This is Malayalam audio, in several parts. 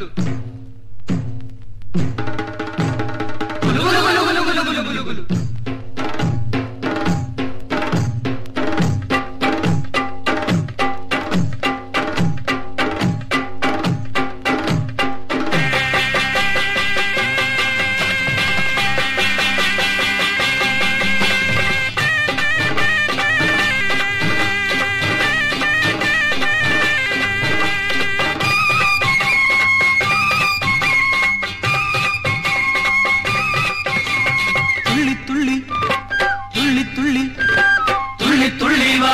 തുള്ളി തുള്ളി തുള്ളി തുള്ളി തുള്ളി തുള്ളി വാ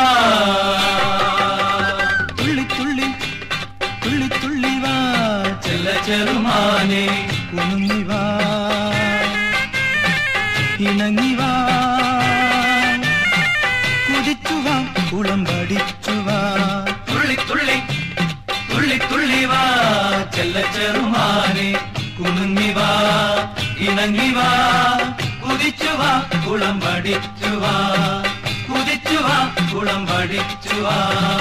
തുള്ളി തുള്ളി തുള്ളി തുള്ളി വാ ചെല്ല ചെറുമാനെ കുണുങ്ങി വാ ഇണങ്ങി വാ കുതിച്ചു വാ കുളം പഠിച്ചു വാ തുള്ളി തുള്ളി തുള്ളി തുള്ളി വാ ചെല്ല ചെറുമാനെ കുണുങ്ങി വാ ഇണങ്ങി വാ കുതിച്ചു വാ കുളം പഠിച്ചു വാ കുതിച്ചു വാ കുളം പഠിച്ചു വാ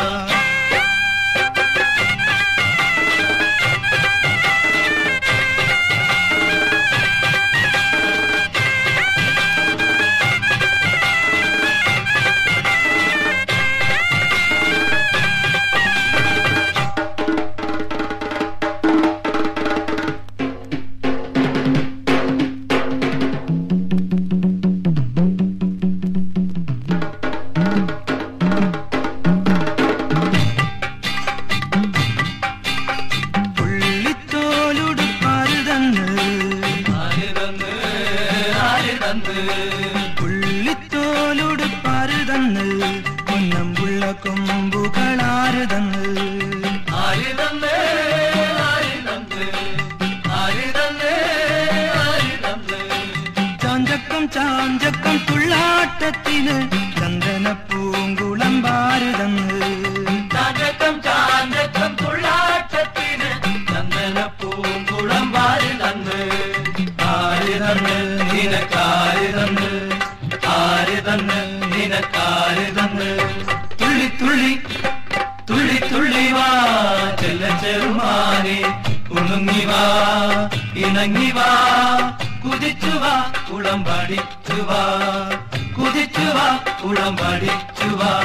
പുള്ളിത്തോലുട് പരുതന്ന് ആര് തന്ന് ആര് തന്ന് പുള്ളിത്തോലുട് പരുതന്ന് പൊന്നമ്പുള്ള കൊമ്പുകളാര് തന്ന് ആര് തന്ന് ആര് തന്ന് ആര് തന്ന് ആര് തന്ന് ചാഞ്ചക്കം ചാഞ്ചക്കം തുള്ളാട്ടത്തിന് ചന്ദന പൂങ്കുളം പാരുതന്ന് ചാഞ്ചക്കം ചാഞ്ചക്കം തുള്ളാട്ടത്തിന് ചന്ദന പൂങ്കുളം വാരി തന്ന് ആര് തന്ന് നിനക്കാര് തന്ന് ആര് തന്ന് നിനക്കാര് തന്ന് തുള്ളി തുള്ളി തുള്ളി തുള്ളി വാ ചെല്ല ചെറുമാനെ കുണുങ്ങി വാ ഇണങ്ങി വാ കുതിച്ചു വാ കുളം പഠിച്ചു വാ കുതിച്ചു വാ കുളം പഠിച്ചു വാ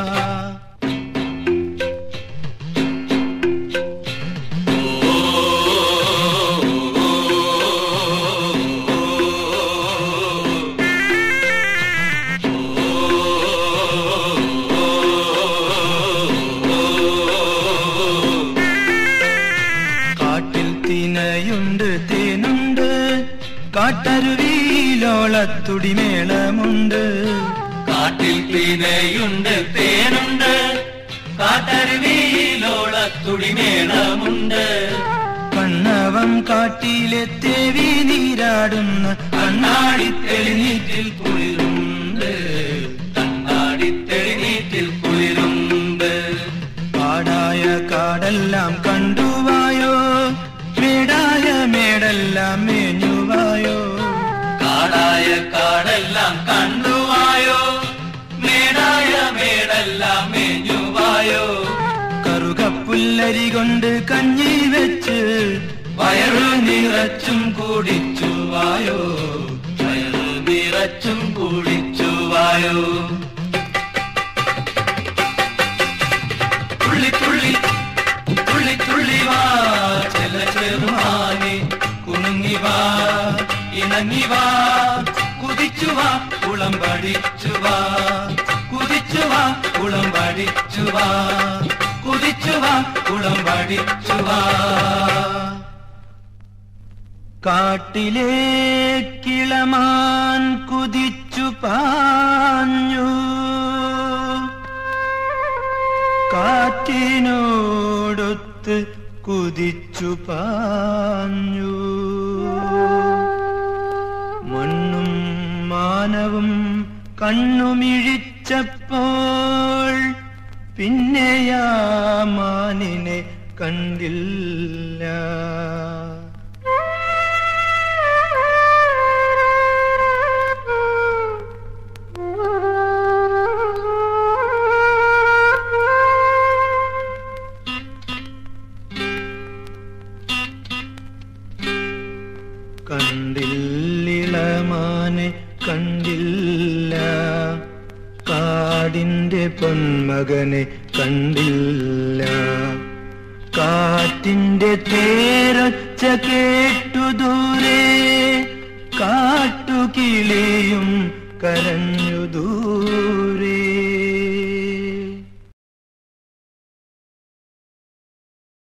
കാട്ടിൽ തിനയുണ്ട് തേനുണ്ട് കാട്ടരുവിയിലോളത്തുടി മേളമുണ്ട് കാട്ടിൽ തീനയുണ്ട് തേനുണ്ട് കാട്ടരുവിയിലോളത്തുടി മേളമുണ്ട് കണ്ണവം കാട്ടിലെ തേവി നീരാടുന്ന കണ്ണാടി തെളിനീറ്റിൽ കുളിരുണ്ട് കണ്ണാടി തെളിനീറ്റിൽ കുളിരുണ്ട് കാടായ കാടെല്ലാം കണ്ടുവായോ മേടായ മേടെല്ലാം മേഞ്ഞുവായോ കാടായ കാടെല്ലാം കണ്ടുവായോ മേടായ മേടെല്ലാം മേഞ്ഞുവായോ കറുകപ്പുല്ലരി കൊണ്ട് കഞ്ഞി വെച്ച് വയറു നിറച്ചും കുടിച്ചുവായോ വയറു നിറച്ചും കുടിച്ചുവായോ തുള്ളി തുള്ളി തുള്ളി തുള്ളി വാ ചെല ചെറുമാനെ കുണുങ്ങി വാ ഇണങ്ങി വാ കുതിച്ചു വാ കുളം പഠിച്ചു വാ കുതിച്ചു വാ കുളം പഠിച്ചു വാ കുതിച്ചു വാ കുളം പഠിച്ചു വാ കാട്ടിലെ കിളമാൻ കുതിച്ചു പാഞ്ഞു കാറ്റിനോടൊത്ത് കുതിച്ചു പാഞ്ഞു മണ്ണും മാനവും കണ്ണുമിഴിച്ചപ്പോൾ പിന്നെയാ മാനിനെ കണ്ടില്ല കണ്ടില്ലിളമാനെ കണ്ടില്ല കാടിന്റെ പൊന്മകനെ കണ്ടില്ല കാറ്റിന്റെ തേരൊച്ച കേട്ടു ദൂരെ കാട്ടുകിളിയും കരഞ്ഞു ദൂരെ